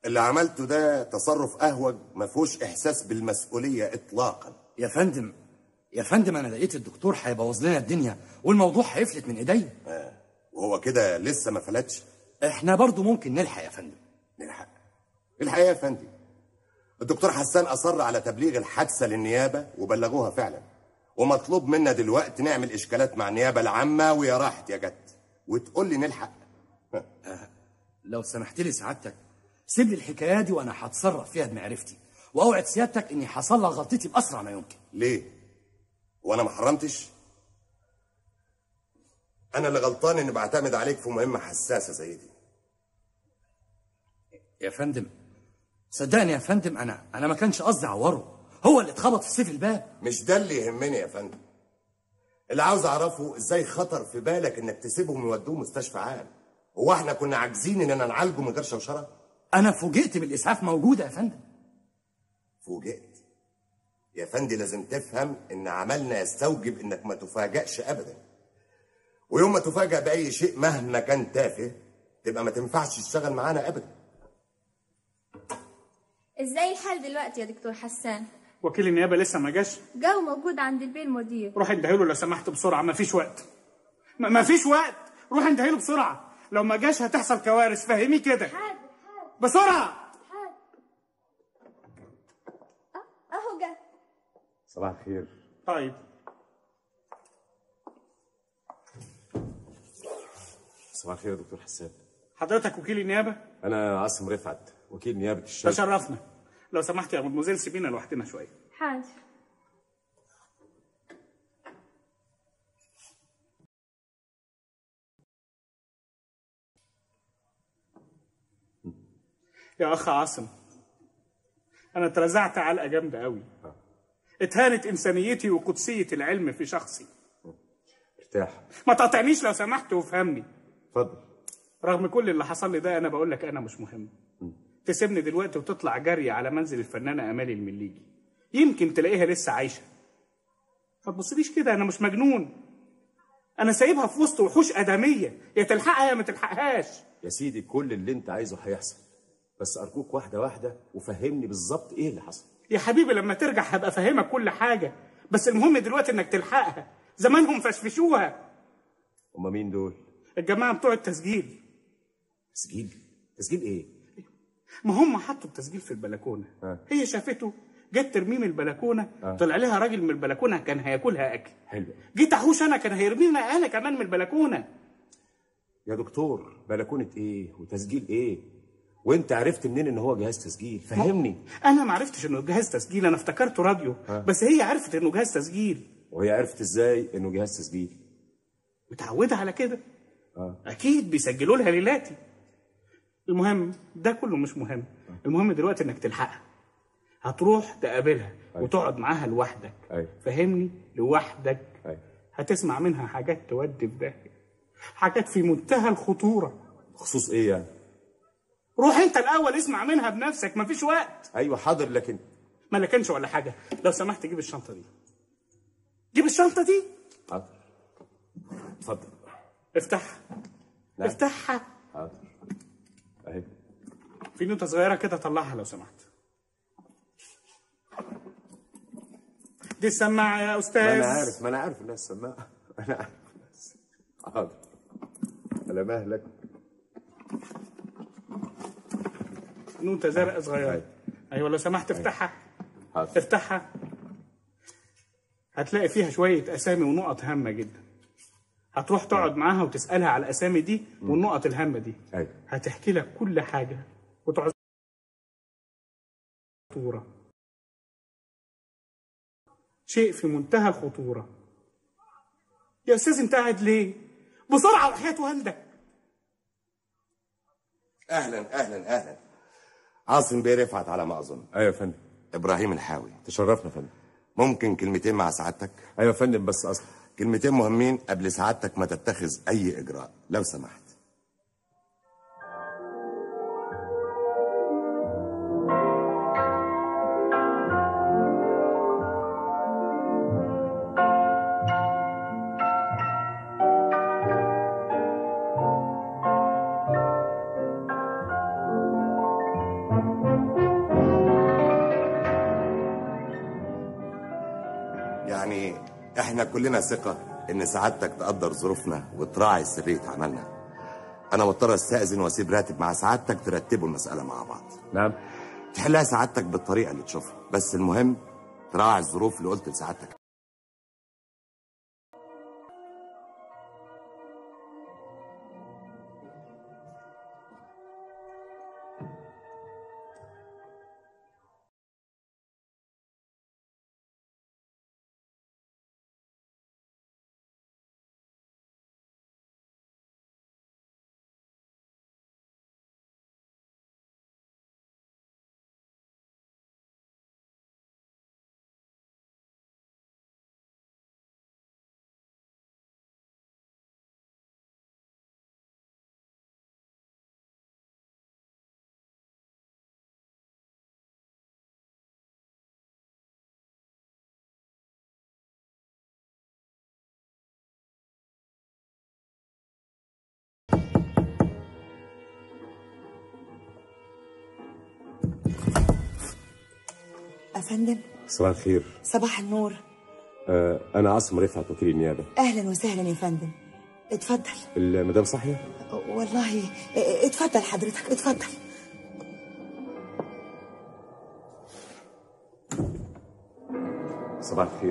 اللي عملته ده تصرف اهوج ما فيهوش احساس بالمسؤوليه اطلاقا يا فندم يا فندم انا لقيت الدكتور هيبوظ لنا الدنيا والموضوع هيفلت من ايديا وهو كده لسه ما فلتش احنا برضو ممكن نلحق يا فندم نلحق الحقيقه يا فندم الدكتور حسان اصر على تبليغ الحادثه للنيابه وبلغوها فعلا ومطلوب منا دلوقتي نعمل اشكالات مع النيابه العامه ويا راحت يا جت وتقول لي نلحق لو سمحت لي سعادتك سيب لي الحكايه دي وانا هتصرف فيها بمعرفتي واوعد سيادتك اني هصلح غلطتي باسرع ما يمكن ليه وانا ما حرمتش انا اللي غلطان اني بعتمد عليك في مهمه حساسه زي دي يا فندم صدقني يا فندم انا انا ما كانش قصدي اعوره هو اللي اتخبط في سيف الباب مش ده اللي يهمني يا فندم اللي عاوز اعرفه ازاي خطر في بالك انك تسيبهم يودوه مستشفى عام هو احنا كنا عاجزين اننا نعالجه من غير شوشره انا فوجئت بالاسعاف موجوده يا فندم فوجئت يا فندي لازم تفهم ان عملنا يستوجب انك ما تفاجئش ابدا ويوم ما تفاجأ باي شيء مهما كان تافه تبقى ما تنفعش تشتغل معانا ابدا ازاي الحال دلوقتي يا دكتور حسان وكيل النيابه لسه ما جاش جو موجود عند البيه المدير روح اديله لو سمحت بسرعه ما فيش وقت ما ما فيش وقت روح اديله بسرعه لو ما جاش هتحصل كوارث فهمي كده حاضر حاضر بسرعه حاضر أه، اهو جه صباح الخير طيب صباح الخير يا دكتور حسان حضرتك وكيل النيابه انا عاصم رفعت وكيل نيابه الشرق تشرفنا لو سمحت يا مدموزيل سيبينا لوحدنا شويه حاضر يا اخ عاصم انا اترزعت علقه جامده قوي اتهانت انسانيتي وقدسيه العلم في شخصي ارتاح ما تقاطعنيش لو سمحت وافهمني اتفضل رغم كل اللي حصل لي ده انا بقول لك انا مش مهم تسيبني دلوقتي وتطلع جري على منزل الفنانه امال المليجي يمكن تلاقيها لسه عايشه ما تبصليش كده انا مش مجنون انا سايبها في وسط وحوش ادميه يا تلحقها يا ما تلحقهاش يا سيدي كل اللي انت عايزه هيحصل بس ارجوك واحده واحده وفهمني بالظبط ايه اللي حصل يا حبيبي لما ترجع هبقى افهمك كل حاجه بس المهم دلوقتي انك تلحقها زمانهم فشفشوها هما مين دول الجماعه بتوع التسجيل تسجيل تسجيل ايه ما هم حطوا التسجيل في البلكونه آه. هي شافته جت ترميه من البلكونه طلع لها راجل من البلكونه كان هياكلها اكل حلو جيت احوش انا كان هيرمينا انا كمان من البلكونه يا دكتور بلكونه ايه وتسجيل ايه وانت عرفت منين ان هو جهاز تسجيل فهمني انا ما عرفتش انه جهاز تسجيل انا افتكرته راديو بس هي عرفت انه جهاز تسجيل وهي عرفت ازاي انه جهاز تسجيل متعوده على كده اه اكيد بيسجلوا لها ليلاتي المهم ده كله مش مهم المهم دلوقتي انك تلحقها هتروح تقابلها وتقعد معاها لوحدك أيوة. فهمني لوحدك أيوة. هتسمع منها حاجات تودي في داهيه حاجات في منتهى الخطوره بخصوص ايه يعني روح انت الاول اسمع منها بنفسك مفيش وقت ايوه حاضر لكن ما لكنش ولا حاجه لو سمحت جيب الشنطه دي جيب الشنطه دي حاضر اتفضل افتحها نعم. افتحها حاضر اهي في نوتة صغيرة كده طلعها لو سمحت دي السماعة يا أستاذ ما انا عارف ما انا عارف انها السماعه انا عارف حاضر على مهلك نوتة زرقاء صغيرة أيوة. أيوة لو سمحت افتحها حاضر افتحها هتلاقي فيها شوية أسامي ونقط هامة جدا هتروح تقعد معاها وتسألها على الأسامي دي والنقط الهامة دي ايوه هتحكي لك كل حاجة وتعز خطورة شيء في منتهى الخطورة يا أستاذ أنت قاعد ليه؟ بسرعة وحياة والدك اهلا اهلا اهلا عاصم بيه رفعت على ما اظن ايوه يا فندم ابراهيم الحاوي تشرفنا يا فندم ممكن كلمتين مع سعادتك ايوه يا فندم بس اصلا كلمتين مهمين قبل سعادتك ما تتخذ اي اجراء لو سمحت يعني احنا كلنا ثقة ان سعادتك تقدر ظروفنا وتراعي سرية عملنا انا مضطر استأذن واسيب راتب مع سعادتك ترتبوا المسألة مع بعض نعم تحلها سعادتك بالطريقة اللي تشوفها بس المهم تراعي الظروف اللي قلت لسعادتك أفندم صباح الخير صباح النور آه انا عاصم رفعت وكيل النيابه أهلا وسهلا يا فندم اتفضل المدام صاحيه والله اه، اتفضل حضرتك اتفضل صباح الخير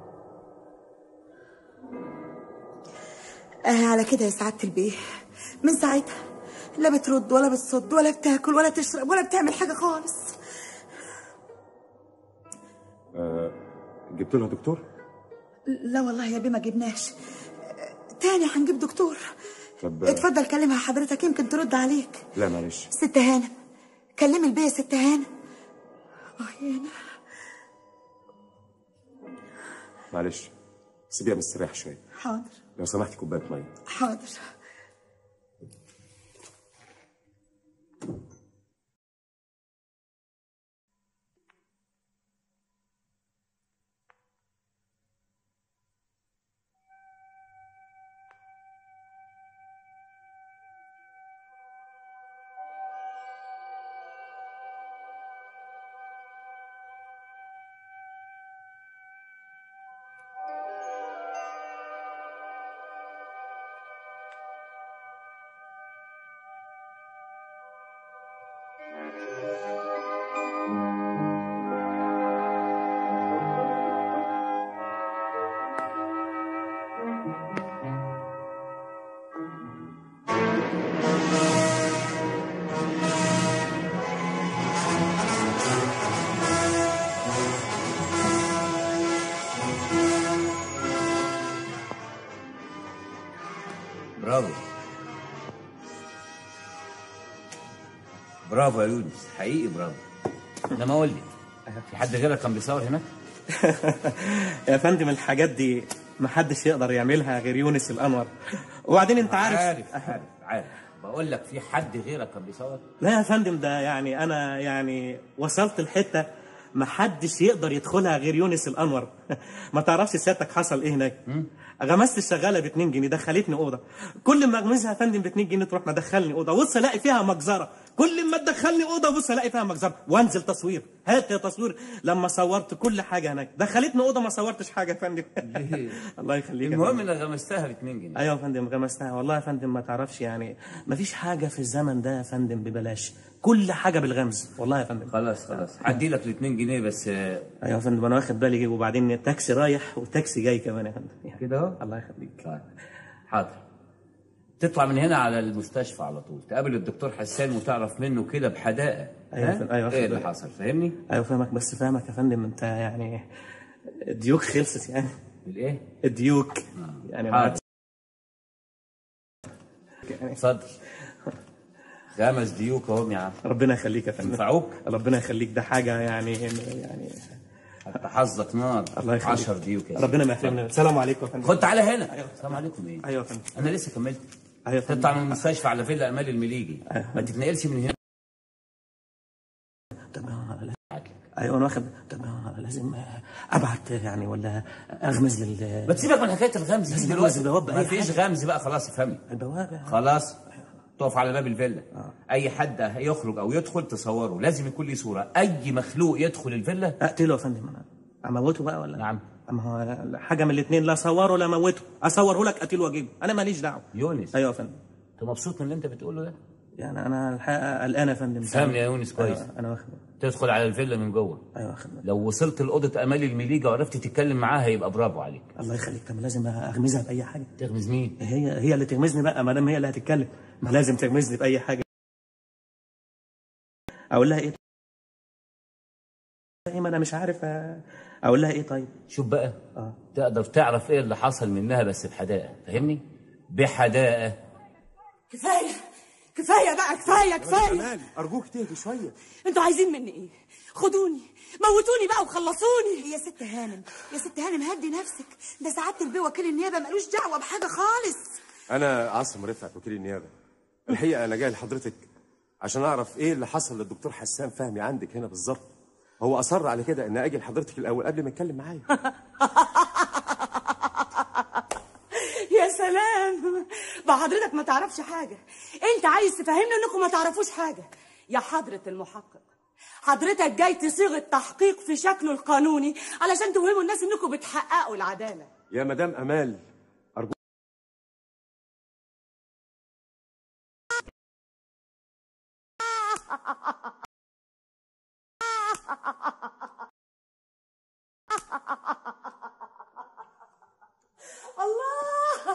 آه على كده يا سعادة البيه من ساعتها لا بترد ولا بتصد ولا بتاكل ولا تشرب ولا بتعمل حاجة خالص جبت لها دكتور لا والله يا بيه ما جبناش اه، تاني هنجيب دكتور طب اتفضل كلمها حضرتك يمكن ترد عليك لا معلش ست هانم كلمي البيه يا ست هانم اه يانا معلش سيبيها مستريح شويه حاضر لو سمحتي كوبايه ميه حاضر برافو برافو يا يونس حقيقي برافو انما قول لي في حد غيرك كان بيصور هناك؟ يا فندم الحاجات دي محدش يقدر يعملها غير يونس الانور وبعدين انت عارف عارف عارف عارف بقول لك في حد غيرك كان بيصور؟ لا يا فندم ده يعني انا يعني وصلت الحته محدش يقدر يدخلها غير يونس الانور ما تعرفش سيادتك حصل ايه هناك غمست الشغاله ب 2 جنيه دخلتني اوضه كل ما اغمزها يا فندم ب 2 جنيه تروح مدخلني اوضه بص الاقي فيها مجزره كل ما تدخلني اوضه بص الاقي فيها مجزره وانزل تصوير هات يا تصوير لما صورت كل حاجه هناك دخلتني اوضه ما صورتش حاجه يا فندم الله يخليك يا المهم فندم. انك غمستها ب 2 جنيه ايوه يا فندم غمستها والله يا فندم ما تعرفش يعني ما فيش حاجه في الزمن ده يا فندم ببلاش كل حاجه بالغمز والله يا فندم خلاص خلاص هدي لك ال 2 جنيه بس آه، ايوه يا فندم انا واخد بالي وبعدين التاكسي رايح والتاكسي جاي كمان يا فندم يعني كده اهو الله يخليك طيب حاضر تطلع من هنا على المستشفى على طول تقابل الدكتور حسان وتعرف منه كده بحداقه أيوة ها؟ فندم، أيوة ايه فندم. اللي حصل فاهمني؟ ايوه فاهمك بس فاهمك يا فندم انت يعني الديوك خلصت يعني بالايه؟ الديوك يعني ما حاضر عادش- يعني اتفضل خمس ديوك اهم يا عم ربنا يخليك يا فندم ينفعوك ربنا يخليك ده حاجه يعني يعني حتى حظك نار الله يخليك 10 ديوك يا ربنا ما يحرمنا السلام عليكم يا فندم خد تعالى هنا السلام عليكم ايه؟ ايوه يا فندم انا لسه كملت ايوه يا فندم تطلع من المستشفى على فيلا امال المليجي أيوة. ما تتنقلش من هنا طب أنا لازم- ايوه انا واخد طب أنا لازم ابعت يعني ولا اغمز لل ما تسيبك من حكايه الغمز دي لازم دلوقتي أغمز البوابة، ما أي فيش غمز بقى خلاص افهمني البوابه خلاص تقف على باب الفيلا اي حد يخرج او يدخل تصوره لازم يكون ليه صوره اي مخلوق يدخل الفيلا اقتله يا فندم انا اموته بقى ولا نعم اما هو حاجه من الاثنين لا صوره لا موته اصوره لك قتيل واجيبه انا ماليش دعوه يونس ايوه يا فندم انت مبسوط من اللي انت بتقوله ده يعني انا الحقيقه قلقان يا فندم فهمني يا يونس كويس أيوة، انا واخد تدخل على الفيلا من جوه ايوه واخد بالي. لو وصلت لأوضة أمال المليجة وعرفت تتكلم معاها يبقى برافو عليك الله يخليك طب لازم اغمزها باي حاجه تغمز مين؟ هي هي اللي تغمزني بقى ما دام هي اللي هتتكلم ما لازم تغمزني باي حاجه اقول لها ايه إيه، ما انا مش عارف أ- اقول لها ايه طيب شوف بقى اه تقدر تعرف ايه اللي حصل منها بس بحداقة فاهمني؟ بحداقة كفايه كفايه بقى كفايه كفايه أمال أرجوك تهدي شوية انتوا عايزين مني ايه خدوني موتوني بقى وخلصوني يا ست هانم يا ست هانم هدي نفسك ده سعاده البيه وكيل النيابه ملوش دعوه بحاجه خالص أنا عاصم رفعت وكيل النيابة الحقيقة أنا جاي لحضرتك عشان أعرف إيه اللي حصل للدكتور حسان فهمي عندك هنا بالظبط هو أصر على كده إن أجي لحضرتك الأول قبل ما يتكلم معايا يا سلام بقى حضرتك ما تعرفش حاجه انت عايز تفهمني انكم ما تعرفوش حاجه يا حضره المحقق حضرتك جاي تصيغ التحقيق في شكله القانوني علشان توهموا الناس انكم بتحققوا العداله يا مدام أمال أرجوك الله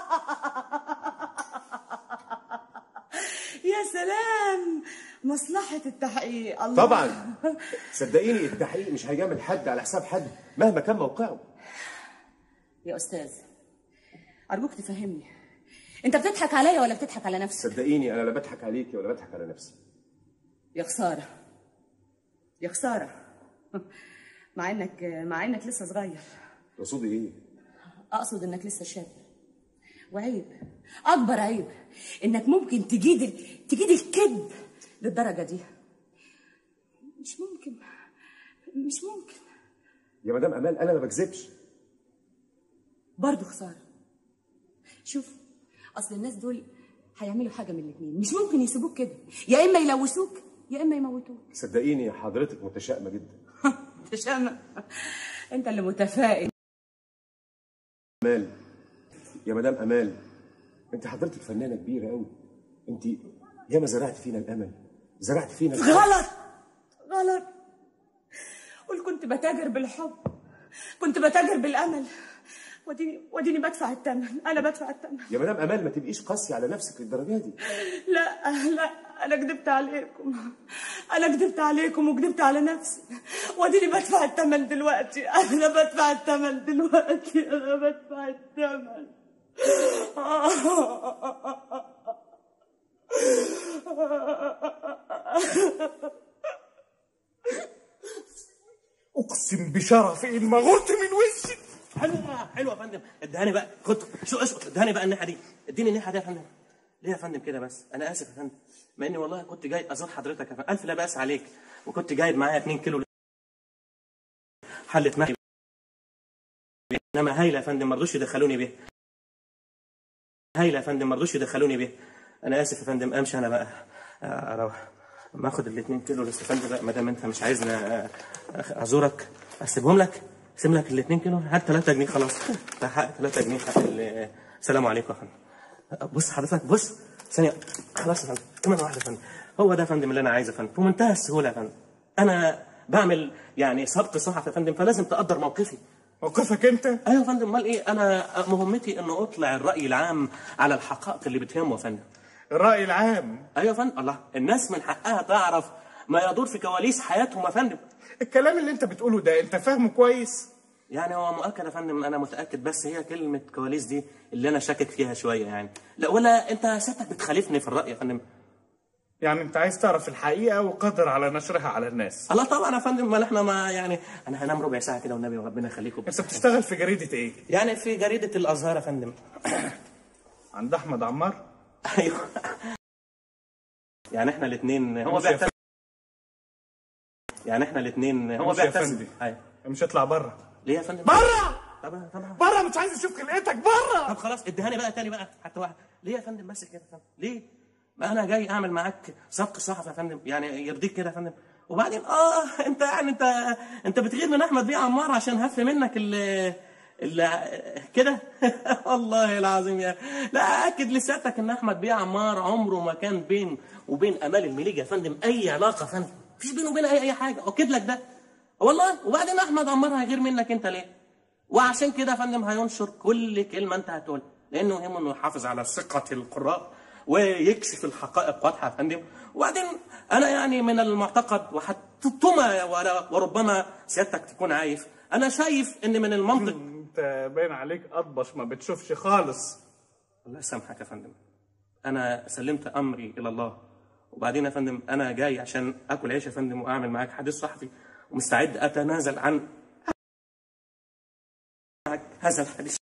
يا سلام مصلحة التحقيق الله طبعا صدقيني التحقيق مش هيجامل حد على حساب حد مهما كان موقعه يا أستاذ أرجوك تفهمني أنت بتضحك عليا ولا بتضحك على نفسك؟ صدقيني أنا لا بضحك عليكي ولا بضحك على نفسي يا خسارة يا خسارة مع إنك مع إنك لسه صغير تقصدي إيه؟ أقصد إنك لسه شاب وعيب أكبر عيب إنك ممكن تجيد ال... تجيد الكذب للدرجة دي مش ممكن مش ممكن يا مدام أمال أنا ما بكذبش برضه خسارة شوف أصل الناس دول هيعملوا حاجة من الاتنين مش ممكن يسيبوك كده يا إما يلوثوك يا إما يموتوك صدقيني حضرتك متشائمة جدا تشامة أنت اللي متفائل أمال يا مدام أمال أنت حضرتك فنانة كبيرة أوي أنت ياما زرعت فينا الأمل زرعت فينا الحب. غلط غلط قول كنت بتاجر بالحب كنت بتاجر بالأمل وديني وديني بدفع الثمن أنا بدفع الثمن يا مدام أمال ما تبقيش قاسية على نفسك للدرجة دي لا لا أنا كدبت عليكم أنا كدبت عليكم وكدبت على نفسي وديني بدفع الثمن دلوقتي أنا بدفع الثمن دلوقتي أنا بدفع الثمن اقسم بشرفي ان ما غرت من وشي حلوه حلوه يا فندم ادهاني بقى خد شو اسكت ادهاني بقى الناحيه دي اديني الناحيه دي يا فندم ليه يا فندم كده بس انا اسف يا فندم مع اني والله كنت جاي ازور حضرتك يا فندم الف لا باس عليك وكنت جايب معايا 2 كيلو حله محي انما هايله يا فندم ما رضوش يدخلوني بيها هايله يا فندم ما رضوش يدخلوني بيها انا اسف يا فندم امشي انا بقى آه، اروح ما اخد ال 2 كيلو الاستفندي بقى ما دام انت مش عايزني آه، ازورك اسيبهم لك اسيب لك ال 2 كيلو هات 3 جنيه خلاص ده حق 3 جنيه حق ال- السلام عليكم يا فندم بص حضرتك بص ثانية خلاص يا فندم كمان واحدة يا فندم هو ده يا فندم اللي أنا عايزه يا فندم بمنتهى السهولة يا فندم أنا بعمل يعني سبق صحفي يا فندم فلازم تقدر موقفي موقفك انت ايوه يا فندم امال ايه انا مهمتي انه اطلع الراي العام على الحقائق اللي بتهمه يا فندم الراي العام ايوه يا فندم الله الناس من حقها تعرف ما يدور في كواليس حياتهم يا فندم الكلام اللي انت بتقوله ده انت فاهمه كويس يعني هو مؤكد يا فندم انا متاكد بس هي كلمه كواليس دي اللي انا شاكك فيها شويه يعني لا ولا انت سيادتك بتخالفني في الراي يا فندم يعني انت عايز تعرف الحقيقه وقادر على نشرها على الناس الله طبعا يا فندم ما احنا ما يعني انا هنام ربع ساعه كده والنبي وربنا يخليكم انت بتشتغل في جريده ايه يعني في جريده الازهر يا فندم عند احمد عمار ايوه يعني احنا الاثنين هو مش يا بيعتز يعني احنا الاثنين هو مش يا بيعتز فندم. ايوه مش اطلع بره ليه يا فندم بره طبعا طبعا بره مش عايز اشوف خلقتك بره طب خلاص اديهاني بقى تاني بقى حتى واحد ليه يا فندم بس كده يا فندم ليه ما انا جاي اعمل معاك سبق صحفي يا فندم يعني يرضيك كده يا فندم وبعدين اه انت يعني انت انت بتغير من احمد بيه عمار عشان هف منك ال ال كده والله العظيم يا لا اكد لسيادتك ان احمد بيه عمار عمره ما كان بين وبين امال المليجي يا فندم اي علاقه يا فندم مفيش بينه وبينها اي اي حاجه اكد لك ده والله وبعدين احمد عمار هيغير منك انت ليه وعشان كده يا فندم هينشر كل كلمه انت هتقولها لانه يهمه انه يحافظ على ثقه القراء ويكشف الحقائق واضحه يا فندم وبعدين انا يعني من المعتقد وحتما وربما سيادتك تكون عايف انا شايف ان من المنطق انت باين عليك اطبش ما بتشوفش خالص الله يسامحك يا فندم انا سلمت امري الى الله وبعدين يا فندم انا جاي عشان اكل عيش يا فندم واعمل معاك حديث صحفي ومستعد اتنازل عن معك هذا الحديث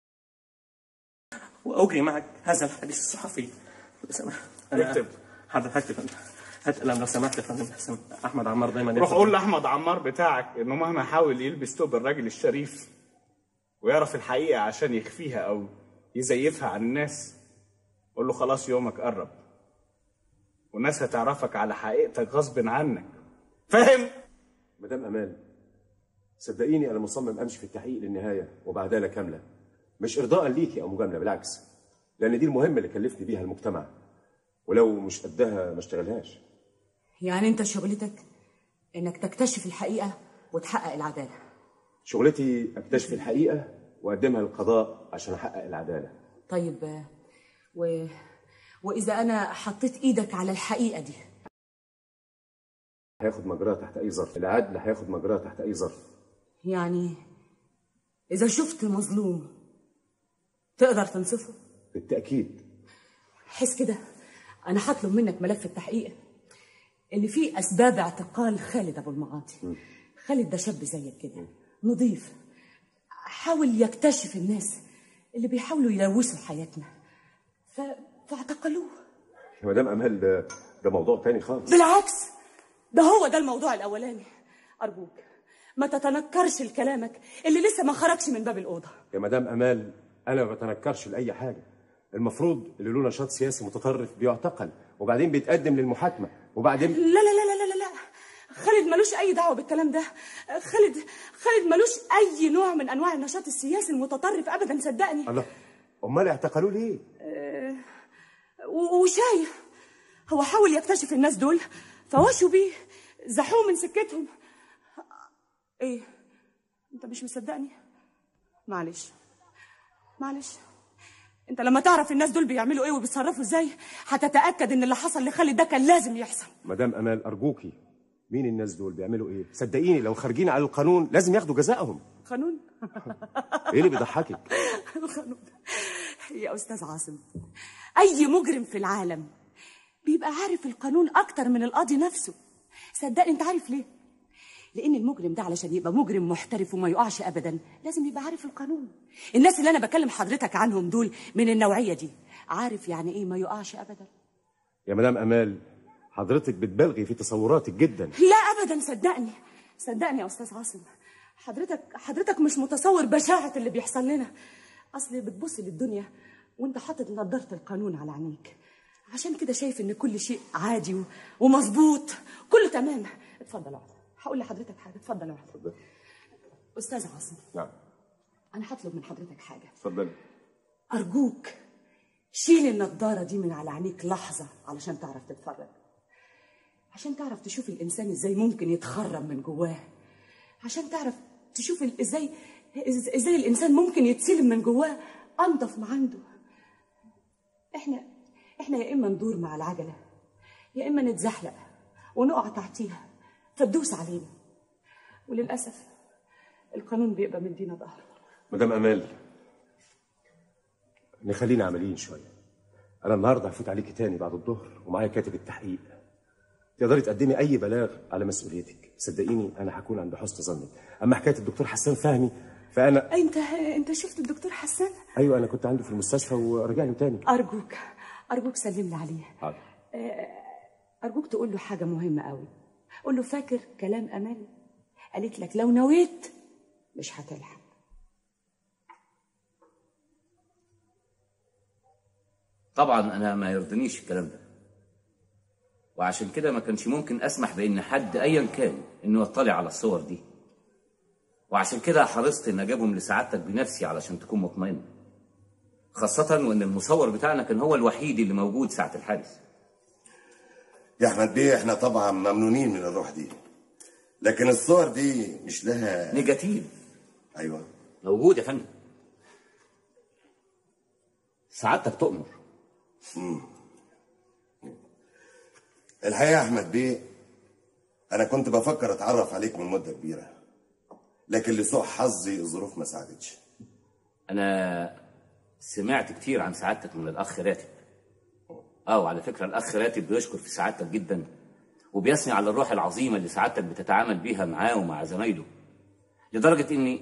واجري معك هذا الحديث الصحفي أنا اكتب. حاضر هكتب أنا. هات قلم لو سمحت يا فندم حسن احمد عمار دايما روح قول لاحمد عمار بتاعك انه مهما حاول يلبس توب الراجل الشريف ويعرف الحقيقه عشان يخفيها او يزيفها عن الناس قول له خلاص يومك قرب والناس هتعرفك على حقيقتك غصب عنك فاهم مدام امال صدقيني انا مصمم امشي في التحقيق للنهايه وبعداله كامله مش ارضاء ليكي او مجامله بالعكس لان دي المهمه اللي كلفني بيها المجتمع ولو مش قدها ما اشتغلهاش يعني انت شغلتك انك تكتشف الحقيقه وتحقق العداله شغلتي اكتشف الحقيقه واقدمها للقضاء عشان احقق العداله طيب آه، و... واذا انا حطيت ايدك على الحقيقه دي هياخد مجراه تحت اي ظرف العدل هياخد مجراه تحت اي ظرف يعني اذا شفت مظلوم تقدر تنصفه بالتاكيد حس كده انا هطلب منك ملف التحقيق اللي فيه اسباب اعتقال خالد ابو المعاطي خالد ده شاب زيك كده نظيف حاول يكتشف الناس اللي بيحاولوا يلوثوا حياتنا ف... فاعتقلوه يا مدام امال ده, ده موضوع تاني خالص بالعكس ده هو ده الموضوع الاولاني ارجوك ما تتنكرش لكلامك اللي لسه ما خرجش من باب الاوضه يا مدام امال انا ما بتنكرش لاي حاجه المفروض اللي له نشاط سياسي متطرف بيعتقل وبعدين بيتقدم للمحاكمه وبعدين لا لا لا لا لا لا لا خالد ملوش اي دعوه بالكلام ده خالد خالد ملوش اي نوع من انواع النشاط السياسي المتطرف ابدا صدقني الله امال اعتقلوه ليه و- وشايف هو حاول يكتشف الناس دول فوشوا بيه زحوه من سكتهم ايه انت مش مصدقني معلش معلش انت لما تعرف الناس دول بيعملوا ايه وبيتصرفوا ازاي هتتاكد ان اللي حصل لخالد ده كان لازم يحصل مدام امال ارجوكي مين الناس دول بيعملوا ايه صدقيني لو خارجين على القانون لازم ياخدوا جزائهم قانون ايه اللي بيضحكك القانون يا استاذ عاصم اي مجرم في العالم بيبقى عارف القانون اكتر من القاضي نفسه صدقني انت عارف ليه لان المجرم ده علشان يبقى مجرم محترف وما يقعش ابدا لازم يبقى عارف القانون الناس اللي انا بكلم حضرتك عنهم دول من النوعيه دي عارف يعني ايه ما يقعش ابدا يا مدام امال حضرتك بتبالغي في تصوراتك جدا لا ابدا صدقني صدقني يا استاذ عاصم حضرتك حضرتك مش متصور بشاعه اللي بيحصل لنا اصل بتبص للدنيا وانت حاطط نضاره القانون على عينيك عشان كده شايف ان كل شيء عادي و- ومظبوط كله تمام اتفضل اقعد هقول لحضرتك حاجه اتفضل اقعد استاذ عاصم نعم انا هطلب من حضرتك حاجه اتفضلي أرجوك شيل النضارة دي من على عينيك لحظة علشان تعرف تتفرج عشان تعرف تشوف الإنسان إزاي ممكن يتخرب من جواه عشان تعرف تشوف ال- إزاي إز- إزاي الإنسان ممكن يتسلم من جواه أنضف ما عنده إحنا إحنا يا إما ندور مع العجلة يا إما نتزحلق ونقع تحتيها فتدوس علينا وللأسف القانون بيبقى مدينا ظهره مدام امال نخلينا عمليين شويه انا النهارده هفوت عليكي تاني بعد الظهر ومعايا كاتب التحقيق تقدري تقدمي اي بلاغ على مسؤوليتك صدقيني انا هكون عند حسن ظنك اما حكايه الدكتور حسان فهمي فانا أنت أنت شفت الدكتور حسان؟ ايوه انا كنت عنده في المستشفى ورجع له تاني أرجوك أرجوك سلم لي عليه حاضر أرجوك تقول له حاجة مهمة قوي قول له فاكر كلام أمال قالت لك لو نويت مش هتلحق طبعا انا ما يرضنيش الكلام ده وعشان كده ما كانش ممكن اسمح بان حد ايا كان انه يطلع على الصور دي وعشان كده حرصت ان اجيبهم لسعادتك بنفسي علشان تكون مطمئن خاصة وان المصور بتاعنا كان هو الوحيد اللي موجود ساعة الحادث يا احمد بيه احنا طبعا ممنونين من الروح دي لكن الصور دي مش لها نيجاتيف ايوه موجود يا فندم سعادتك تؤمر الحقيقه يا احمد بيه انا كنت بفكر اتعرف عليك من مده كبيره لكن لسوء حظي الظروف ما ساعدتش انا سمعت كتير عن سعادتك من الاخ راتب اه وعلى فكره الاخ راتب بيشكر في سعادتك جدا وبيثني على الروح العظيمه اللي سعادتك بتتعامل بيها معاه ومع زمايله لدرجه اني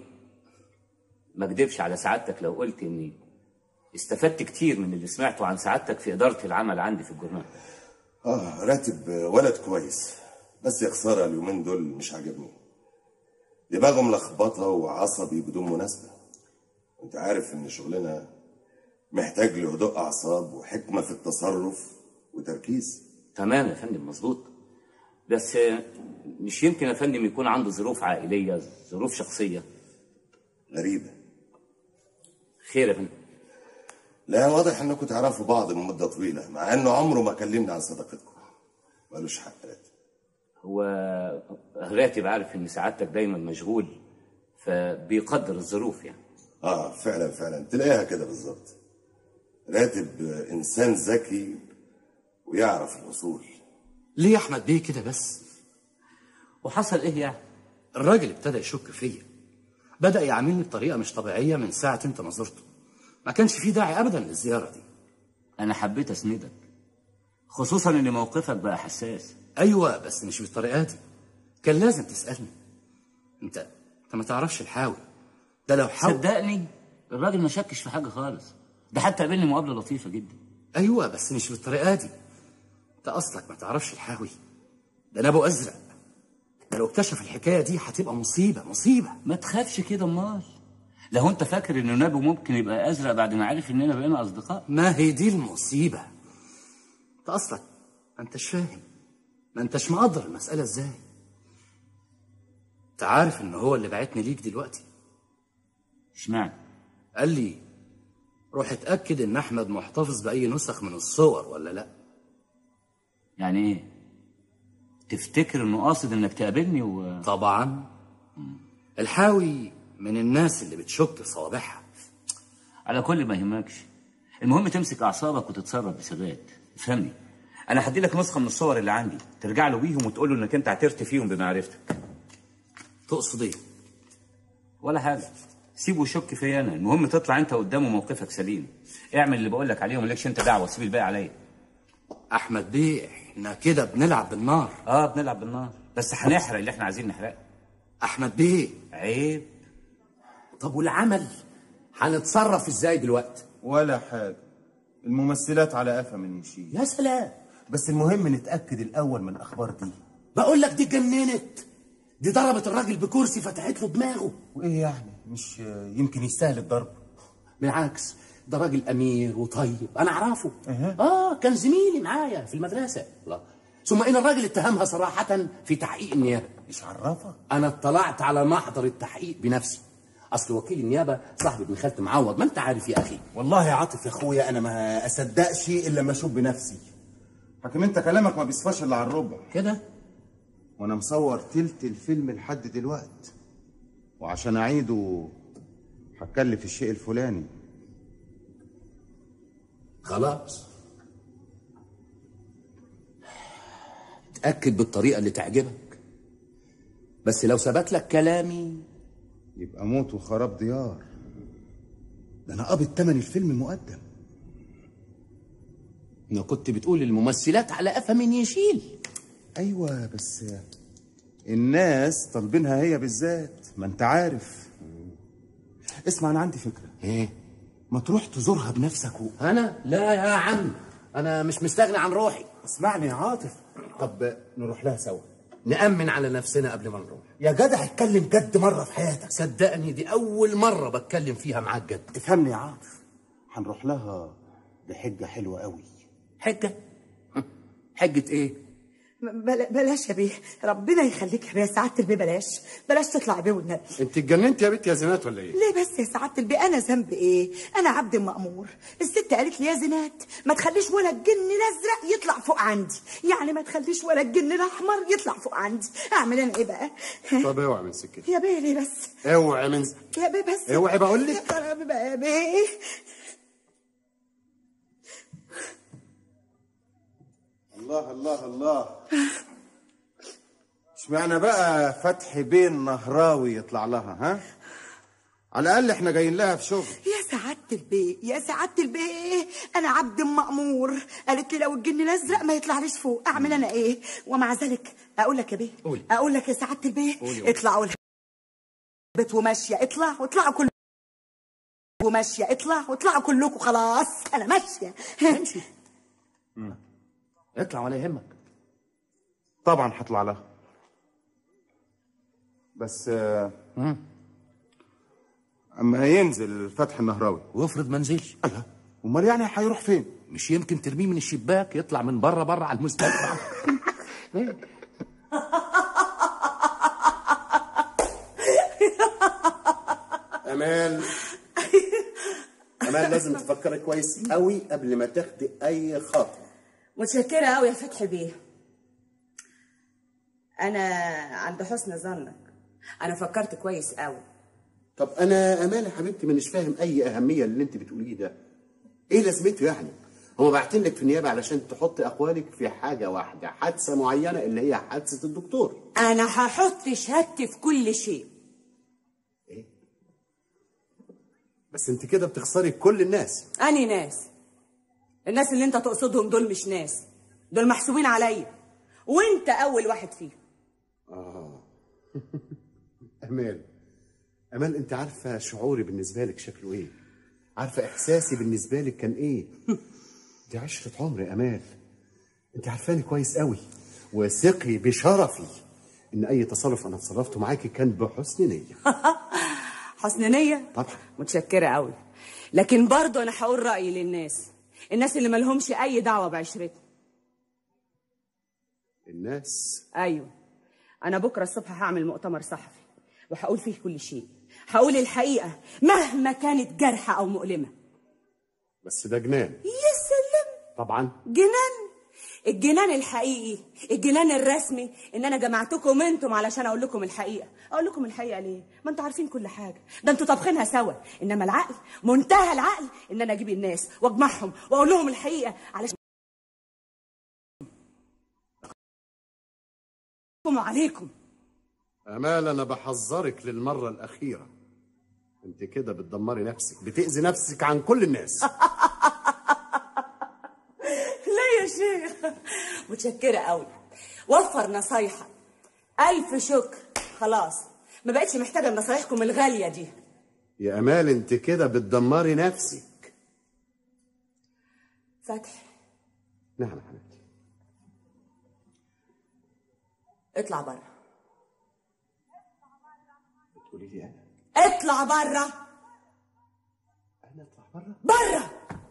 ما اكدبش على سعادتك لو قلت اني استفدت كتير من اللي سمعته عن سعادتك في اداره العمل عندي في الجورنال اه راتب ولد كويس بس يا خساره اليومين دول مش عاجبني دماغه ملخبطه وعصبي بدون مناسبه انت عارف ان شغلنا محتاج لهدوء اعصاب وحكمه في التصرف وتركيز تمام يا فندم مظبوط بس آه، مش يمكن يا فندم يكون عنده ظروف عائليه ظروف شخصيه غريبه خير يا فندم لا واضح انكم تعرفوا بعض من مده طويله مع انه عمره ما كلمنا عن صداقتكم ملوش حق راتب هو راتب عارف ان سعادتك دايما مشغول فبيقدر الظروف يعني اه فعلا فعلا تلاقيها كده بالظبط راتب انسان ذكي ويعرف الاصول ليه يا احمد بيه كده بس وحصل ايه يعني الراجل ابتدى يشك فيا بدا يعاملني بطريقه مش طبيعيه من ساعه انت ما زرته ما كانش فيه داعي ابدا للزياره دي انا حبيت اسندك خصوصا ان موقفك بقى حساس ايوه بس مش بالطريقه دي كان لازم تسالني انت انت ما تعرفش الحاوي ده لو حاول صدقني الراجل ما شكش في حاجه خالص ده حتى قابلني مقابله لطيفه جدا ايوه بس مش بالطريقه دي انت اصلك ما تعرفش الحاوي ده انا ابو ازرق ده لو اكتشف الحكايه دي هتبقى مصيبه مصيبه ما تخافش كده امال لو انت فاكر ان نبي ممكن يبقى ازرق بعد ما عرف اننا بقينا اصدقاء ما هي دي المصيبه انت اصلك ما انتش فاهم ما انتش مقدر المساله ازاي انت عارف ان هو اللي بعتني ليك دلوقتي اشمعنى قال لي روح اتاكد ان احمد محتفظ باي نسخ من الصور ولا لا يعني ايه تفتكر انه قاصد انك تقابلني و طبعا الحاوي من الناس اللي بتشك في صوابعها على كل ما يهمكش المهم تمسك اعصابك وتتصرف بثبات افهمني انا هدي لك نسخه من الصور اللي عندي ترجع له بيهم وتقول له انك انت اعترت فيهم بمعرفتك تقصد ايه ولا حاجه سيبه يشك فيا انا المهم تطلع انت قدامه موقفك سليم اعمل اللي بقول لك عليه ومالكش انت دعوه سيب الباقي عليا احمد بيه احنا كده بنلعب بالنار اه بنلعب بالنار بس هنحرق اللي احنا عايزين نحرقه احمد بيه عيب طب والعمل هنتصرف ازاي دلوقتي ولا حاجة الممثلات على قفا من يشيل يا سلام بس المهم نتأكد الأول من الأخبار دي بقول لك دي اتجننت دي ضربت الراجل بكرسي فتحت له دماغه وإيه يعني مش يمكن يستاهل الضرب بالعكس ده راجل امير وطيب انا اعرفه أها. اه كان زميلي معايا في المدرسه الله ثم ان الراجل اتهمها صراحه في تحقيق النيابه مش عرفك انا اطلعت على محضر التحقيق بنفسي اصل وكيل النيابه صاحب ابن خالتي معوض ما انت عارف يا اخي والله يا عاطف يا أخويا أنا ما أصدقش إلا لما أشوف بنفسي حكم أنت كلامك ما بيصفاش إلا على الربع كده وأنا مصور تلت الفيلم لحد دلوقت وعشان أعيده هتكلف الشيء الفلاني خلاص اتاكد بالطريقه اللي تعجبك بس لو ثبت لك كلامي يبقى موت وخراب ديار ده أنا قابض تمن الفيلم مقدم انا كنت بتقول الممثلات على قفا من يشيل ايوه بس الناس طالبينها هي بالذات ما انت عارف اسمع انا عندي فكره ايه ما تروح تزورها بنفسك و... انا لا يا عم انا مش مستغني عن روحي اسمعني يا عاطف طب نروح لها سوا نأمن على نفسنا قبل ما نروح يا جدع اتكلم جد مره في حياتك صدقني دي أول مرة بتكلم فيها معاك جد افهمني يا عاطف هنروح لها بحجه حلوه قوي حجة حجة إيه؟ بلا بلاش يا بيه ربنا يخليك يا بيه يا سعاده البيه بلاش بلاش تطلع بيه والنبي انت اتجننت يا بنت يا زينات ولا ايه؟ ليه بس يا سعاده البيه انا ذنب ايه انا عبد مأمور الست قالت لي يا زينات ما تخليش ولا الجن الازرق يطلع فوق عندي يعني ما تخليش ولا الجن الاحمر يطلع فوق عندي اعمل انا ايه بقى طب اوعى من سكتي يا بيه ليه بس اوعى من يا بيه بس اوعي بقول لك يا خرابي بقى يا بيه الله الله الله اشمعنى بقى فتحي بين نهراوي يطلع لها ها على الاقل احنا جايين لها في شغل يا سعادة البيه يا سعادة البيه أنا عبد مأمور قالت لي لو الجن الأزرق ما يطلعليش فوق أعمل أنا إيه ومع ذلك أقول لك يا بيه قولي. أقول لك يا سعادة البيه قولي، قولي. اطلعوا البيت وماشية اطلعوا اطلعوا كل وماشية اطلعوا اطلعوا كلكم خلاص أنا ماشية امشي اطلع ولا يهمك طبعا هطلع لها بس آه، اما ينزل فتحي النهراوي وافرض ما نزلش الله امال يعني هيروح فين مش يمكن ترميه من الشباك يطلع من بره بره على المستشفى امال امال لازم تفكري كويس قوي قبل ما تاخدي اي خطوه متشكرة أوي يا فتحي بيه أنا عند حسن ظنك أنا فكرت كويس أوي طب انا امال يا حبيبتي مانيش فاهم اي اهميه اللي انت بتقوليه ده ايه لازمته يعني هو باعتين لك في النيابه علشان تحطي اقوالك في حاجه واحده حادثه معينه اللي هي حادثه الدكتور أنا هحط شهادتي في كل شيء بس انت كده بتخسري كل الناس أني ناس الناس اللي أنت تقصدهم دول مش ناس دول محسوبين عليا وأنت أول واحد فيهم اه امال امال انت عارفه شعوري بالنسبه لك شكله ايه عارفه احساسي بالنسبه لك كان ايه دي عشره عمري امال انت عارفاني كويس قوي وثقي بشرفي ان اي تصرف انا تصرفته معاكي كان بحسن نيه حسن نية طبعا متشكرة أوي لكن برضه أنا هقول رأيي للناس الناس اللي مالهمش أي دعوة بعشرتي الناس أيوه أنا بكرة الصبح هعمل مؤتمر صحفي وهقول فيه كل شيء هقول الحقيقة مهما كانت جارحة أو مؤلمة بس ده جنان يا سلام طبعا جنان الجنان الحقيقي الجنان الرسمي ان انا جمعتكم انتم علشان اقول لكم الحقيقه اقول لكم الحقيقه ليه ما انتوا عارفين كل حاجه ده انتوا طابخينها سوا انما العقل منتهى العقل ان انا اجيب الناس واجمعهم واقول لهم الحقيقه علشان عليكم امال انا بحذرك للمره الاخيره انت كده بتدمري نفسك بتاذي نفسك عن كل الناس لا يا شيخ متشكرة قوي وفر نصايحك ألف شكر خلاص ما بقتش محتاجة نصايحكم الغالية دي يا امال انت كده بتدمري نفسك فتح نعم يا حبيبتي اطلع بره بتقولي لي انا اطلع بره انا اطلع بره بره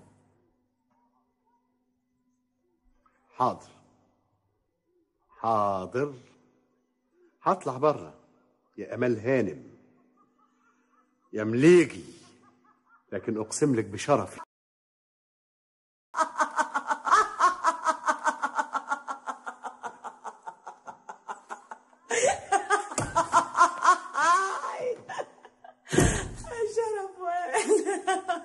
حاضر حاضر هطلع بره يا امال هانم يا مليجي لكن اقسم لك بشرفي شرف وين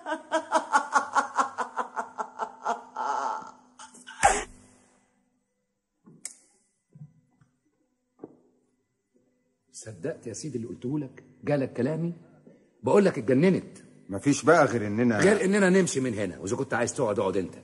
صدقت يا سيدي اللي قلته لك جالك كلامي بقول لك اتجننت مفيش بقى غير اننا غير اننا نمشي من هنا واذا كنت عايز تقعد اقعد انت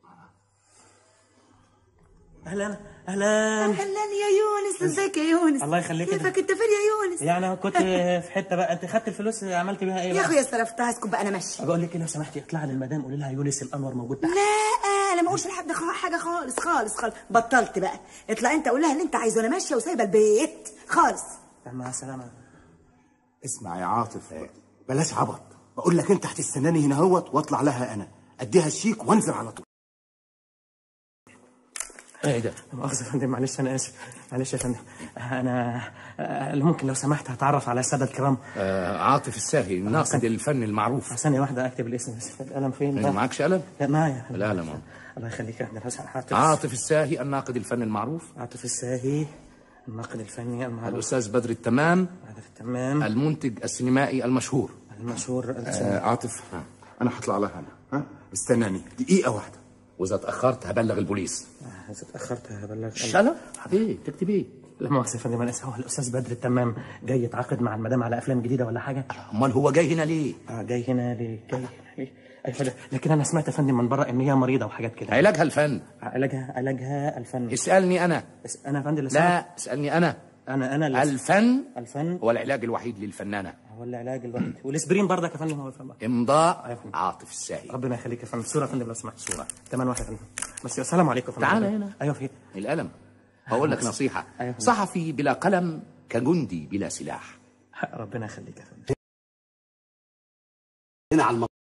اهلا اهلا اهلا يا يونس ازيك يا يونس الله يخليك يا كيفك انت فين يا يونس يعني كنت في حته بقى انت خدت الفلوس عملت بيها ايه يا بقى؟ اخويا صرفتها اسكت بقى انا ماشي بقول لك إيه، لو سمحتي اطلعي للمدام قولي لها يونس الانور موجود تحت لا انا ما اقولش لحد خ- حاجه خالص خالص خالص بطلت بقى اطلع انت قول لها اللي انت عايزه انا ماشيه وسايبه البيت خالص مع السلامه اسمع يا عاطف بلاش عبط بقول لك انت هتستناني هنا اهوت واطلع لها انا اديها الشيك وانزل على طول ايه ده لا مؤاخذة يا فندم معلش أنا آسف معلش يا فندم أنا آه، ممكن لو سمحت هتعرف على السادة الكرام آه عاطف الساهي ناقد الفن المعروف ثانية واحدة أكتب الاسم بس القلم فين؟ إيه، معكش قلم؟ لا معايا يا فندم. القلم أهو. الله يخليك يا فندم بس عاطف عاطف الساهي الناقد الفن المعروف عاطف الساهي الناقد الفني المعروف الأستاذ بدر التمام تمام المنتج السينمائي المشهور المشهور آه عاطف انا هطلع لها انا ها استناني دقيقه واحده وإذا تأخرت هبلغ البوليس آه، إذا اتأخرت هبلغ شلا ايه تكتب ايه لا مؤاخذة يا فندم أنا آسف هو الأستاذ بدر التمام جاي يتعاقد مع المدام على أفلام جديدة ولا حاجة؟ أمال هو جاي هنا ليه؟ آه جاي هنا ليه؟ جاي هنا ليه؟ أي فندم لكن أنا سمعت يا فندم من بره إن هي مريضة وحاجات كده علاجها الفن علاجها علاجها الفن اسألني أنا بس أنا يا فندم اللي لا اسألني أنا أنا أنا اللي الفن الفن هو العلاج الوحيد للفنانة هو العلاج الوحيد والاسبرين برضك يا فندم هو الفن إمضاء عاطف الساهي ربنا يخليك يا فندم صورة يا فندم لو سمحت صورة تمام واحد يا فندم بس السلام عليكم يا فندم تعال هنا. أيوه في القلم هقول لك نصيحة أيوة. صحفي بلا قلم كجندي بلا سلاح ربنا يخليك يا فندم هنا على المطار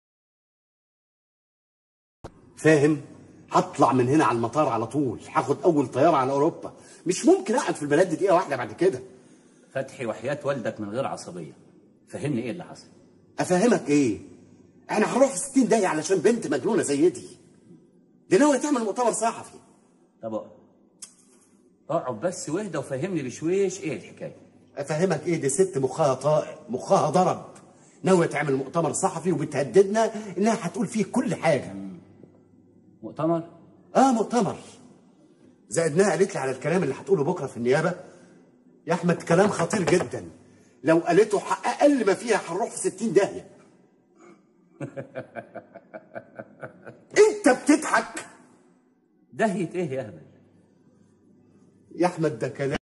فاهم هطلع من هنا على المطار على طول هاخد اول طياره على اوروبا مش ممكن اقعد في البلد دي دقيقه واحده بعد كده فتحي وحياة والدك من غير عصبية فهمني ايه اللي حصل افهمك ايه احنا هنروح في 60 دقيقه علشان بنت مجنونه زي دي دي ناويه تعمل مؤتمر صحفي طب اقعد اقعد بس واهدى وفهمني بشويش ايه الحكايه افهمك ايه دي ست مخها طائع مخها ضرب ناويه تعمل مؤتمر صحفي وبتهددنا انها هتقول فيه كل حاجه مؤتمر اه مؤتمر زائد انها قالت لي على الكلام اللي هتقوله بكره في النيابه يا احمد كلام خطير جدا لو قالته ح- اقل ما فيها هنروح في 60 داهيه انت بتضحك دهية ايه يا اهبل يا احمد ده كلام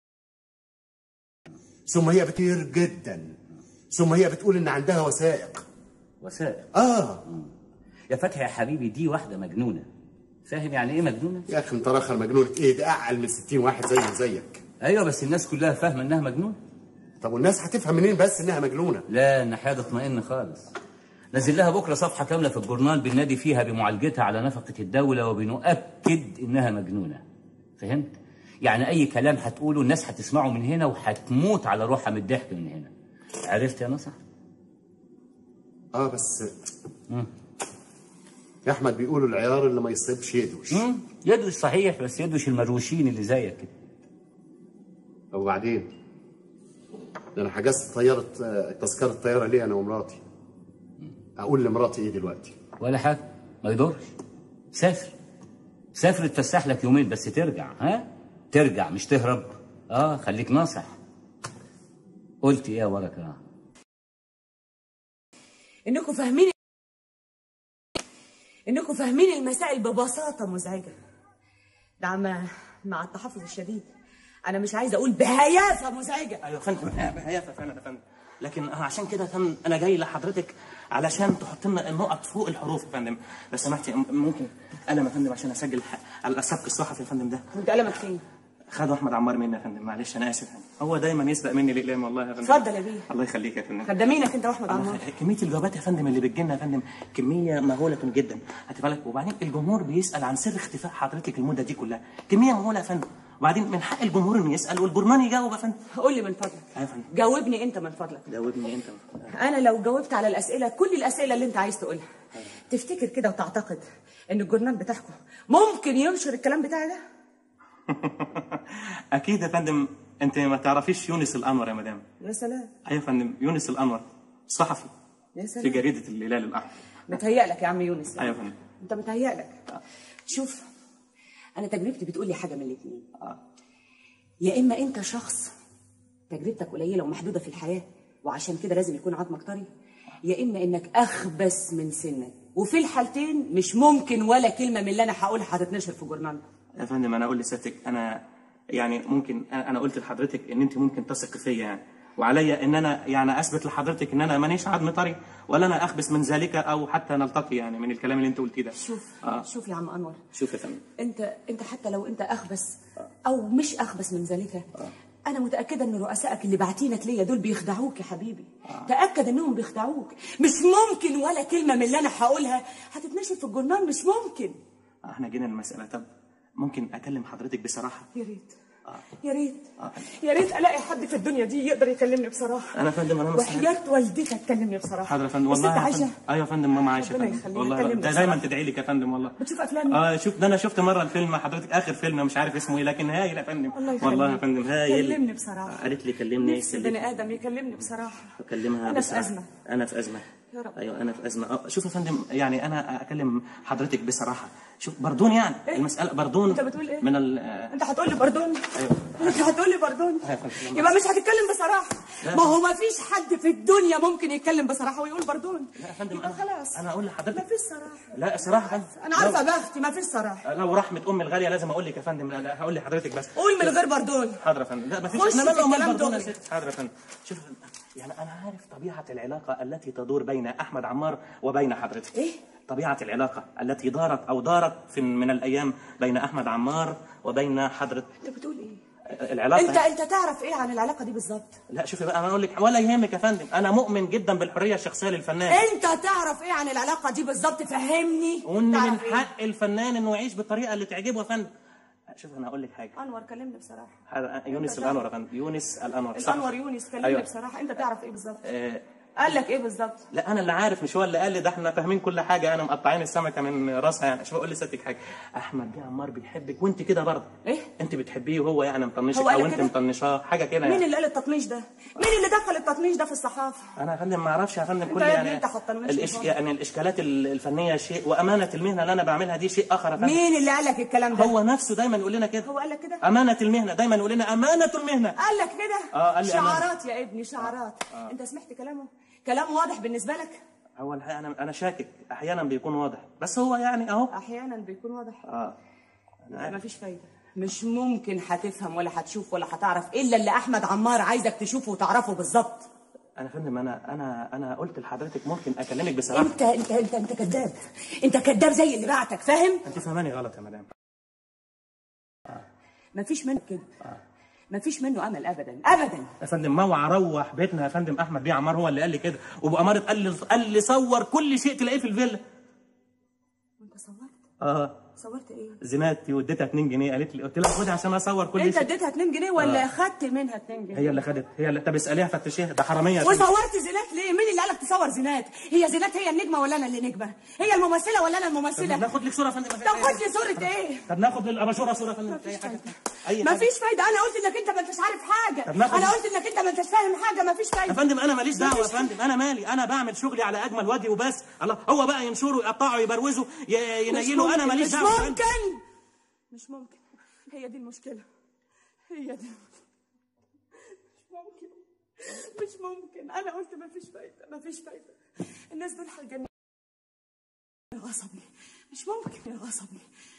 ثم هي كتير جدا ثم هي بتقول ان عندها وثائق وسائق اه يا فتحي يا حبيبي دي واحده مجنونه فاهم يعني ايه مجنونه يا اخي انت راخر مجنون ايه ده اعقل من 60 واحد زي زيك ايوه بس الناس كلها فاهمه انها مجنونه طب والناس هتفهم منين بس انها مجنونه لا الناحيه اطمئن خالص نزل لها بكره صفحه كامله في الجورنال بننادي فيها بمعالجتها على نفقه الدوله وبنؤكد انها مجنونه فهمت يعني اي كلام هتقوله الناس هتسمعه من هنا وهتموت على روحها من الضحك من هنا عرفت يا نصح اه بس يا احمد بيقولوا العيار اللي ما يصيبش يدوش مم، يدوش صحيح بس يدوش المروشين اللي زيك كده طب وبعدين ده انا حجزت طياره آه، تذكره طياره ليه انا ومراتي اقول لمراتي ايه دلوقتي ولا حاجه ما يضرش سافر سافر تفسح لك يومين بس ترجع ها ترجع مش تهرب اه خليك ناصح قلت ايه يا بركه انكم فاهمين انكم فاهمين المسائل ببساطه مزعجه ده مع مع التحفظ الشديد انا مش عايزه اقول بهيافه مزعجه ايوه يا فندم بهيافه فعلا يا فندم لكن أنا عشان كده يا فندم انا جاي لحضرتك علشان تحط لنا النقط فوق الحروف يا فندم لو سمحتي م- ممكن قلم يا فندم عشان اسجل ح- على السبق الصحفي يا فندم ده انت قلمك فين خده احمد عمار مني يا فندم معلش انا اسف يعني. هو دايما يسبق مني الاقلام والله يا فندم اتفضل يا بيه الله يخليك يا فندم خدامينك انت واحمد عمار كميه الجوابات يا فندم اللي بتجيلنا يا فندم كميه مهوله جدا هتبقى لك وبعدين الجمهور بيسال عن سر اختفاء حضرتك المده دي كلها كميه مهوله يا فندم وبعدين من حق الجمهور انه يسال والجرنان يجاوب يا فندم قول لي من فضلك ايوه يا فندم جاوبني انت من فضلك جاوبني انت انا لو جاوبت على الاسئله كل الاسئله اللي انت عايز تقولها تفتكر كده وتعتقد ان الجورنال بتاعكم ممكن ينشر الكلام بتاعي ده اكيد يا فندم انت ما تعرفيش يونس الانور يا مدام يا سلام ايوه يا فندم يونس الانور صحفي يا في سلام جريده الهلال الاحمر متهيألك يا عم يونس ايوه يا فندم انت متهيألك شوف انا تجربتي بتقول لي حاجه من الاثنين يا اما انت شخص تجربتك قليله ومحدوده في الحياه وعشان كده لازم يكون عظمك طري يا اما انك اخبث من سنك وفي الحالتين مش ممكن ولا كلمه من اللي انا هقولها هتتنشر في جورنال يا فندم انا اقول لسيادتك انا يعني ممكن انا أنا قلت لحضرتك ان انت ممكن تثق فيا يعني وعليا ان انا يعني اثبت لحضرتك ان انا مانيش عظم طري ولا انا اخبث من ذلك او حتى نلتقي يعني من الكلام اللي انت قلتيه ده شوف آه. شوف يا عم انور شوف يا فندم انت انت حتى لو انت اخبث او مش اخبث من ذلك انا متاكده ان رؤسائك اللي باعتينك ليا دول بيخدعوك يا حبيبي تاكد انهم بيخدعوك مش ممكن ولا كلمه من اللي انا هقولها هتتنشر في الجورنال مش ممكن احنا جينا المساله طب ممكن اكلم حضرتك بصراحه يا ريت يا ريت يا ريت الاقي حد في الدنيا دي يقدر يكلمني بصراحه انا يا فندم انا مستعد وحياة والدتك كلمني بصراحه حاضر يا فندم الست والله يا عايشه فندم. ايوه يا فندم ماما عايشه يا ربنا فندم يخليها، والله كلمني ده دايما بصراحة. تدعي لك يا فندم والله بتشوف افلام اه شوف ده انا شفت مره الفيلم مع حضرتك اخر فيلم مش عارف اسمه ايه لكن هايل يا فندم الله يخليك. والله يا فندم هايل كلمني بصراحه قالت لي كلمني نفسي كلمني. بني ادم يكلمني بصراحه اكلمها أنا في بصراحة. أزمة. انا في ازمه يا رب. ايوه انا في ازمه أه، شوف يا فندم يعني انا اكلم حضرتك بصراحه شوف بردون يعني إيه؟ المساله بردون أنت بتقول إيه؟ من ال آه، انت هتقول لي بردون ايوه انت هتقول لي بردون يا فندم. يبقى مش هتتكلم بصراحه لا. ما هو ما فيش حد في الدنيا ممكن يتكلم بصراحه ويقول بردون لا يا فندم يبقى انا خلاص انا اقول ما لحضرتك فيش صراحه لا صراحه يا فندم انا عارفه بختي ما فيش صراحه لو رحمه امي الغاليه لازم اقول لك يا فندم لا لا هقول لحضرتك بس قول من غير بردون حاضر يا فندم لا ما فيش خش احنا في مالنا ومال الكلام بردون يا دغري. ست حاضر يا فندم شوف يا فندم، يعني انا عارف طبيعه العلاقه التي تدور بين احمد عمار وبين حضرتك ايه طبيعه العلاقه التي دارت او دارت في من الايام بين احمد عمار وبين حضرتك انت بتقول ايه العلاقه انت انت تعرف ايه عن العلاقه دي بالظبط لا شوفي بقى انا اقول لك ولا يهمك يا فندم انا مؤمن جدا بالحريه الشخصيه للفنان انت تعرف ايه عن العلاقه دي بالظبط فهمني وان من تعرف إيه؟ حق الفنان انه يعيش بالطريقه اللي تعجبه يا فندم شوف انا اقول لك حاجه انور كلمني بصراحه هذا يونس أنت الانور يا تعرف. فندم يونس الانور صح. الانور يونس كلمني أيوة. بصراحه انت تعرف ايه بالظبط آه، قال لك ايه بالظبط لا انا اللي عارف مش هو اللي قال لي ده احنا فاهمين كل حاجه انا مقطعين السمكه من راسها يعني شوف اقول لستك حاجه احمد بيه عمار بيحبك وانت كده برضه ايه انت بتحبيه وهو يعني مطنشك هو قال او لك انت كده؟ مطنشاه حاجه كده مين يعني اللي قال التطنيش ده مين اللي دخل التطنيش ده في الصحافه انا يا فندم ما اعرفش يا فندم أنت كل يا ابني يعني أنت حطنيش الإش... في بعض. يعني الاشكالات ال- الفنيه شيء وامانه المهنه اللي انا بعملها دي شيء اخر يا فندم مين اللي قال لك الكلام ده هو نفسه دايما يقول لنا كده هو قال لك كده امانه المهنه دايما يقول لنا امانه المهنه قال لك كده آه، قال لي أمانة. شعارات يا ابني شعارات انت سمعت كلامه كلام واضح بالنسبه لك هو الحقيقه انا انا شاكك احيانا بيكون واضح بس هو يعني اهو احيانا بيكون واضح اه لا مفيش فايده مش ممكن هتفهم ولا هتشوف ولا هتعرف الا اللي احمد عمار عايزك تشوفه وتعرفه بالظبط انا يا فندم انا انا انا قلت لحضرتك ممكن اكلمك بصراحه انت انت انت انت كذاب انت كذاب زي اللي بعتك فاهم انت فهماني غلط يا مدام مفيش منه كده مفيش منه امل ابدا ابدا يا فندم موعى روح بيتنا يا فندم احمد بيه عمار هو اللي قال لي كده وبأمارة قال لي قال لي صور كل شيء تلاقيه في الفيلا وانت صورت اه صورت ايه زناتي واديتها 2 جنيه قالت لي قلت لها خدي عشان اصور كل انت شيء اديتها 2 جنيه ولا آه. خدت منها 2 جنيه هي اللي خدت هي اللي طب اساليها فتشيها ده حراميه يا فندم. وصورت زينات ليه؟ مين اللي قالك تصور زينات؟ هي زينات هي النجمة ولا أنا اللي نجمة؟ هي الممثلة ولا أنا طب الممثلة؟ ناخد لك صوره يا فندم تاخد لي صورة إيه؟ طب ناخد للاباشوره صوره يا فندم اي حاجه اي حاجه مفيش فايدة أنا قلت إنك أنت ما أنتش عارف حاجة طب ناخد- أنا قلت إنك أنت ما أنتش فاهم حاجة مفيش يا فايدة فندم انا ماليش دعوه يا مفيش فندم انا مالي انا بعمل شغلي على اجمل وجه وبس الله هو بقى ينشروا يقطعوا يبروزوا ي- مش ينيلوا انا ممكن، ماليش مش دعوه يا فندم. ممكن مش ممكن هي دي المشكلة هي دي مش ممكن مش ممكن أنا قلت مفيش فايدة مفيش فايدة الناس دول هيجننوا غصبني مش ممكن غصبني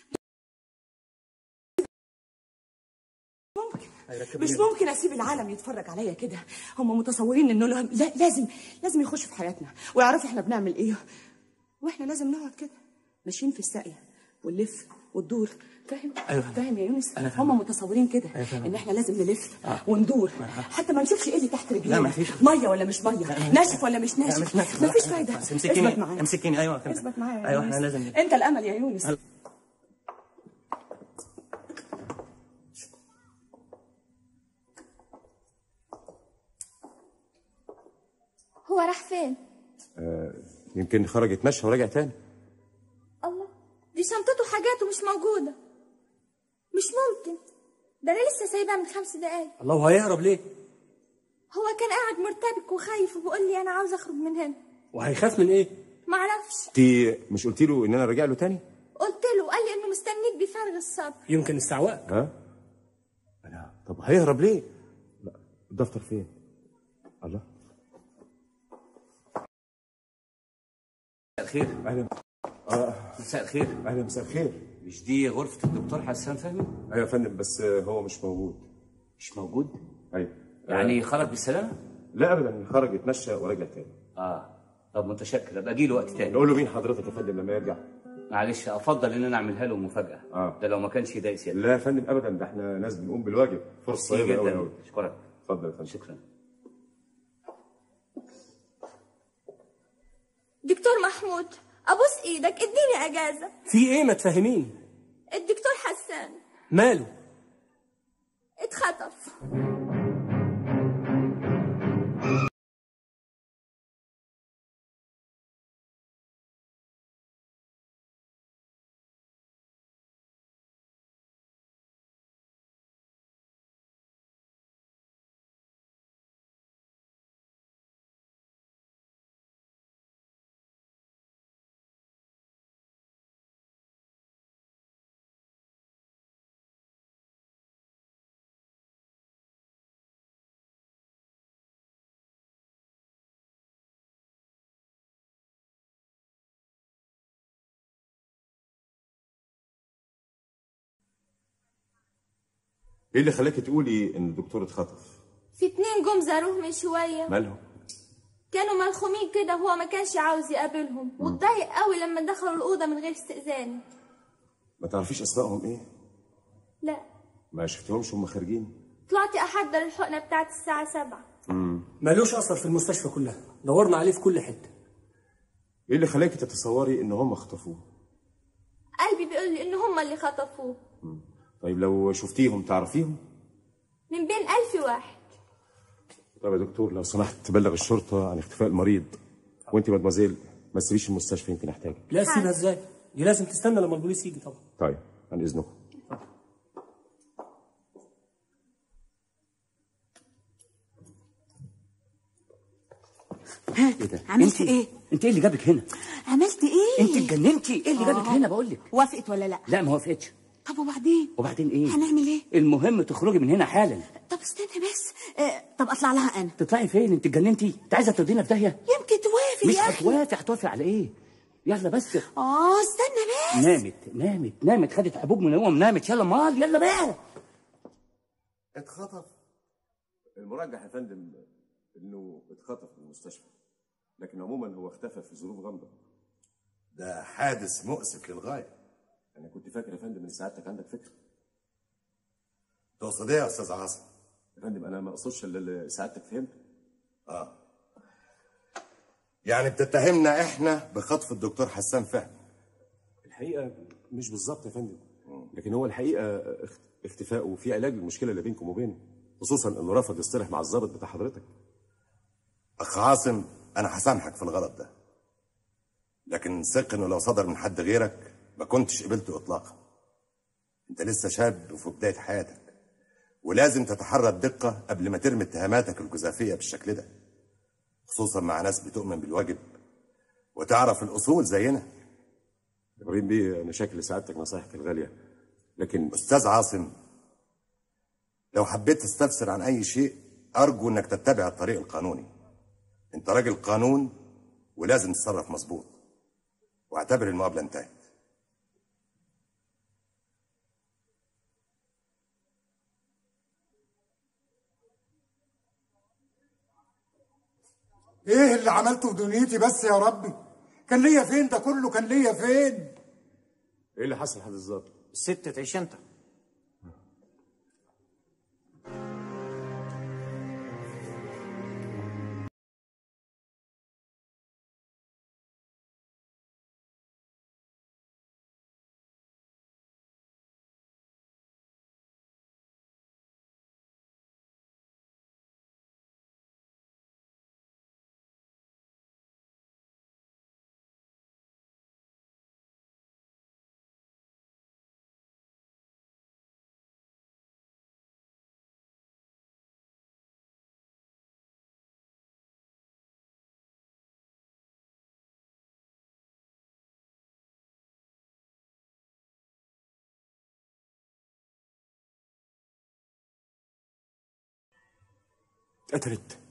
ممكن مش ممكن اسيب العالم يتفرج عليا كده هم متصورين انه لهم لا لازم لازم يخشوا في حياتنا ويعرفوا احنا بنعمل ايه واحنا لازم نقعد كده ماشيين في الساقيه ونلف وندور فاهم أيوة فاهم. فاهم يا يونس أنا فاهم. هم متصورين كده أيوة فاهم. ان احنا لازم نلف وندور حتى ما نشوفش ايه اللي تحت رجلينا لا، مفيش. ميه ولا مش ميه ناشف ولا مش لا ناشف مش نافع مفيش فايده بس امسكيني اثبت معايا امسكيني ايوه كده. اثبت معايا يا ايوه يونس. احنا لازم انت الامل يا يونس هل- هو راح فين يمكن خرج يتمشى ورجع تاني الله دي شنطته حاجاته مش موجودة مش ممكن ده أنا لسه سايبها من خمس دقايق الله هو هيهرب ليه هو كان قاعد مرتبك وخايف وبيقول لي أنا عاوز أخرج من هنا وهيخاف من ايه معرفش انت مش قلت له ان انا راجع له تاني قلت له قال لي إنه مستنيك بفارغ الصبر يمكن استعواء ها انا طب هيهرب ليه لا الدفتر فين الله مساء الخير اهلا اه مساء الخير اهلا مساء الخير مش دي غرفة الدكتور حسان فهمي؟ ايوه يا فندم بس هو مش موجود مش موجود؟ ايوه يعني خرج بالسلامة؟ لا ابدا خرج يتمشى ورجع تاني اه طب متشكر ابقى اجي له وقت تاني نقول له مين حضرتك يا فندم لما يرجع معلش افضل ان انا اعملها له مفاجأة آه. ده لو ما كانش يضايق سيادتك لا يا فندم ابدا ده احنا ناس بنقوم بالواجب فرصه ميرسي طيبه قوي جدا قوي اشكرك اتفضل يا فندم شكرا دكتور محمود أبوس إيدك اديني أجازة في ايه ما تفهميني الدكتور حسان ماله اتخطف ايه اللي خلاكي تقولي ان الدكتور اتخطف في اتنين جم زاروه من شوية مالهم كانوا ملخومين كده هو ما كانش عاوز يقابلهم واتضايق قوي لما دخلوا الأوضة من غير استئذان ما تعرفيش اسمائهم ايه لا ما شفتهمش هم خارجين طلعت أحضر الحقنة بتاعت الساعة سبعة مالوش اثر في المستشفى كلها دورنا عليه في كل حته ايه اللي خلاكي تتصوري ان هم خطفوه قلبي بيقول لي إن هما اللي خطفوه طيب لو شفتيهم تعرفيهم من بين ألف واحد طيب يا دكتور لو سمحت تبلغ الشرطه عن اختفاء المريض وانت مدمزيل ما تسيبيش المستشفى يمكن احتاجك لا سيبها ازاي دي لازم تستنى لما البوليس يجي طبعا طيب عن اذنكم ايه ده عملت انت ايه؟ انت ايه اللي جابك هنا عملت ايه؟ انت اتجننتي ايه اللي جابك آه. هنا بقول لك وافقت ولا لا؟ لا ما وافقتش طب وبعدين؟ وبعدين ايه هنعمل ايه؟ المهم تخرجي من هنا حالا طب استنى بس آه طب اطلع لها انا تطلعي فين انت اتجننتي انت عايزه تودينا في داهيه يمكن توافق مش يا اخي هتوافق هتوافق على ايه يلا بس اه استنى بس نامت نامت نامت خدت حبوب من النوم نامت يلا مال يلا بقى اتخطف المرجح يا فندم انه اتخطف من المستشفى لكن عموما هو اختفى في ظروف غامضه ده حادث مؤسف للغايه انا كنت فاكر يا فندم ان سعادتك عندك فكره تقصد ايه يا استاذ عاصم يا فندم انا ما اقصدش الا اللي سعادتك فهمته اه يعني بتتهمنا احنا بخطف الدكتور حسان فهمي الحقيقه مش بالظبط يا فندم لكن هو الحقيقه اخت- اختفائه في علاج للمشكله اللي بينكم وبينه خصوصا انه رفض يصطلح مع الضابط بتاع حضرتك اخ عاصم انا هسامحك في الغلط ده لكن ثق انه لو صدر من حد غيرك ما كنتش قبلته اطلاقا انت لسه شاب وفي بدايه حياتك ولازم تتحرى بدقه قبل ما ترمي اتهاماتك الجزافيه بالشكل ده خصوصا مع ناس بتؤمن بالواجب وتعرف الاصول زينا ابراهيم بيه انا شاكر لسعادتك نصايحك الغاليه لكن استاذ عاصم لو حبيت تستفسر عن اي شيء ارجو انك تتبع الطريق القانوني انت راجل قانون ولازم تتصرف مظبوط واعتبر المقابله انتهت ايه اللي عملته في دنيتي بس يا ربي كان ليا فين ده كله كان ليا فين ايه اللي حصل حضرتك الظابط الست تعيش انت اتقتلت